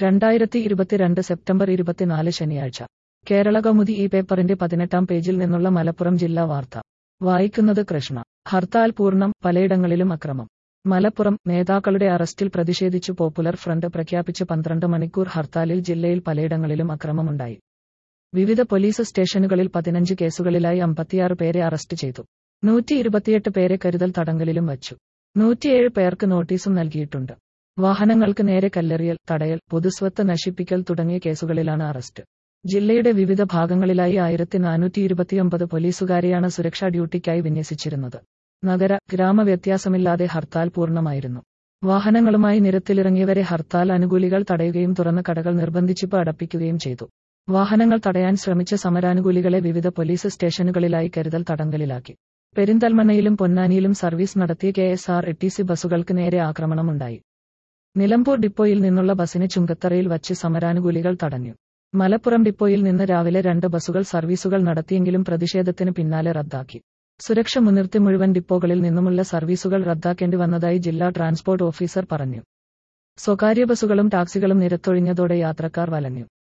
രണ്ടായിരത്തി ഇരുപത്തിരണ്ട് സെപ്റ്റംബർ ഇരുപത്തിനാല് ശനിയാഴ്ച കേരള കൗമുദി ഈ പേപ്പറിന്റെ പതിനെട്ടാം പേജിൽ നിന്നുള്ള മലപ്പുറം ജില്ലാ വാർത്ത വായിക്കുന്നത് കൃഷ്ണ ഹർത്താൽ പൂർണ്ണം പലയിടങ്ങളിലും അക്രമം മലപ്പുറം നേതാക്കളുടെ അറസ്റ്റിൽ പ്രതിഷേധിച്ചു പോപ്പുലർ ഫ്രണ്ട് പ്രഖ്യാപിച്ച് പന്ത്രണ്ട് മണിക്കൂർ ഹർത്താലിൽ ജില്ലയിൽ പലയിടങ്ങളിലും അക്രമമുണ്ടായി വിവിധ പോലീസ് സ്റ്റേഷനുകളിൽ പതിനഞ്ച് കേസുകളിലായി അമ്പത്തിയാറ് പേരെ അറസ്റ്റ് ചെയ്തു നൂറ്റി ഇരുപത്തിയെട്ട് പേരെ കരുതൽ തടങ്കലിലും വച്ചു നൂറ്റിയേഴ് പേർക്ക് നോട്ടീസും നൽകിയിട്ടുണ്ട് വാഹനങ്ങൾക്ക് നേരെ കല്ലെറിയൽ തടയൽ പൊതുസ്വത്ത് നശിപ്പിക്കൽ തുടങ്ങിയ കേസുകളിലാണ് അറസ്റ്റ് ജില്ലയുടെ വിവിധ ഭാഗങ്ങളിലായി ആയിരത്തി നാനൂറ്റി ഇരുപത്തിയൊമ്പത് പോലീസുകാരെയാണ് സുരക്ഷാ ഡ്യൂട്ടിക്കായി വിന്യസിച്ചിരുന്നത് നഗര ഗ്രാമ വ്യത്യാസമില്ലാതെ ഹർത്താൽ പൂർണ്ണമായിരുന്നു വാഹനങ്ങളുമായി നിരത്തിലിറങ്ങിയവരെ ഹർത്താൽ അനുകൂലികൾ തടയുകയും തുറന്ന കടകൾ നിർബന്ധിച്ചിപ്പ് അടപ്പിക്കുകയും ചെയ്തു വാഹനങ്ങൾ തടയാൻ ശ്രമിച്ച സമരാനുകൂലികളെ വിവിധ പോലീസ് സ്റ്റേഷനുകളിലായി കരുതൽ തടങ്കലിലാക്കി പെരിന്തൽമണ്ണയിലും പൊന്നാനിയിലും സർവീസ് നടത്തിയ K S R T C ബസ്സുകൾക്ക് നേരെ ആക്രമണമുണ്ടായി നിലമ്പൂർ ഡിപ്പോയിൽ നിന്നുള്ള ബസിന് ചുങ്കത്തറയിൽ വച്ച് സമരാനുകൂലികൾ തടഞ്ഞു മലപ്പുറം ഡിപ്പോയിൽ നിന്ന് രാവിലെ രണ്ട് ബസ്സുകൾ സർവീസുകൾ നടത്തിയെങ്കിലും പ്രതിഷേധത്തിന് പിന്നാലെ റദ്ദാക്കി സുരക്ഷ മുൻനിർത്തി മുഴുവൻ ഡിപ്പോകളിൽ നിന്നുമുള്ള സർവീസുകൾ റദ്ദാക്കേണ്ടി വന്നതായി ജില്ലാ ട്രാൻസ്പോർട്ട് ഓഫീസർ പറഞ്ഞു സ്വകാര്യ ബസ്സുകളും ടാക്സികളും നിരത്തൊഴിഞ്ഞതോടെ യാത്രക്കാർ വലഞ്ഞു